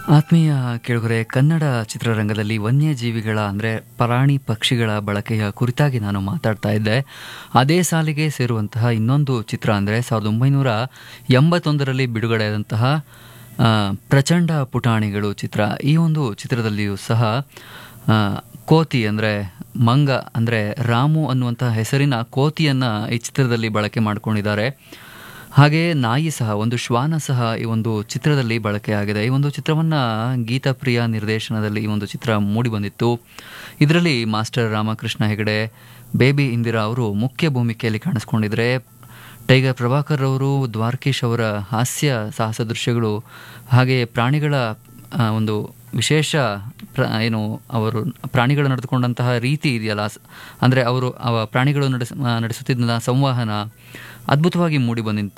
ಆತ್ಮೀಯ ಕೆಳಗರೆ ಕನ್ನಡ ಚಿತ್ರರಂಗದಲ್ಲಿ ವನ್ಯಜೀವಿಗಳ ಅಂದರೆ ಪ್ರಾಣಿ ಪಕ್ಷಿಗಳ ಬಳಕೆಯ ಕುರಿತಾಗಿ ನಾನು ಮಾತಾಡ್ತಾ ಇದ್ದೆ ಅದೇ ಸಾಲಿಗೆ ಸೇರುವಂತಹ ಇನ್ನೊಂದು ಚಿತ್ರ ಅಂದರೆ ಸಾವಿರದ ಒಂಬೈನೂರ ಎಂಬತ್ತೊಂದರಲ್ಲಿ ಬಿಡುಗಡೆಯಾದಂತಹ ಆ, ಪ್ರಚಂಡ ಪುಟಾಣಿಗಳು ಚಿತ್ರ ಈ ಒಂದು ಚಿತ್ರದಲ್ಲಿಯೂ ಸಹ ಆ, ಕೋತಿ ಅಂದರೆ ಮಂಗ ಅಂದರೆ ರಾಮು ಅನ್ನುವಂತಹ ಹೆಸರಿನ ಕೋತಿಯನ್ನು ಈ ಚಿತ್ರದಲ್ಲಿ ಬಳಕೆ ಮಾಡಿಕೊಂಡಿದ್ದಾರೆ ಹಾಗೆಯೇ ನಾಯಿ ಸಹ ಒಂದು ಶ್ವಾನ ಸಹ ಈ ಒಂದು ಚಿತ್ರದಲ್ಲಿ ಬಳಕೆಯಾಗಿದೆ ಈ ಒಂದು ಚಿತ್ರವನ್ನು ಗೀತಾಪ್ರಿಯ ನಿರ್ದೇಶನದಲ್ಲಿ ಈ ಒಂದು ಚಿತ್ರ ಮೂಡಿಬಂದಿತ್ತು ಇದರಲ್ಲಿ ಮಾಸ್ಟರ್ ರಾಮಕೃಷ್ಣ ಹೆಗಡೆ ಬೇಬಿ ಇಂದಿರಾ ಅವರು ಮುಖ್ಯ ಭೂಮಿಕೆಯಲ್ಲಿ ಕಾಣಿಸ್ಕೊಂಡಿದ್ರೆ ಟೈಗರ್ ಪ್ರಭಾಕರ್ ಅವರು ದ್ವಾರಕೀಶ್ ಅವರ ಹಾಸ್ಯ ಸಾಹಸ ದೃಶ್ಯಗಳು ಹಾಗೆಯೇ ಪ್ರಾಣಿಗಳ ಆ, ಒಂದು ವಿಶೇಷ ಪ್ರ ಏನು ಅವರು ಪ್ರಾಣಿಗಳು ನಡೆದುಕೊಂಡಂತಹ ರೀತಿ ಇದೆಯಲ್ಲ ಸ್- ಅಂದರೆ ಅವರು ಅವ ಪ್ರಾಣಿಗಳು ನಡೆಸ ನಡೆಸುತ್ತಿದ್ದ ಸಂವಹನ ಅದ್ಭುತವಾಗಿ ಮೂಡಿ ಬಂದಿತ್ತು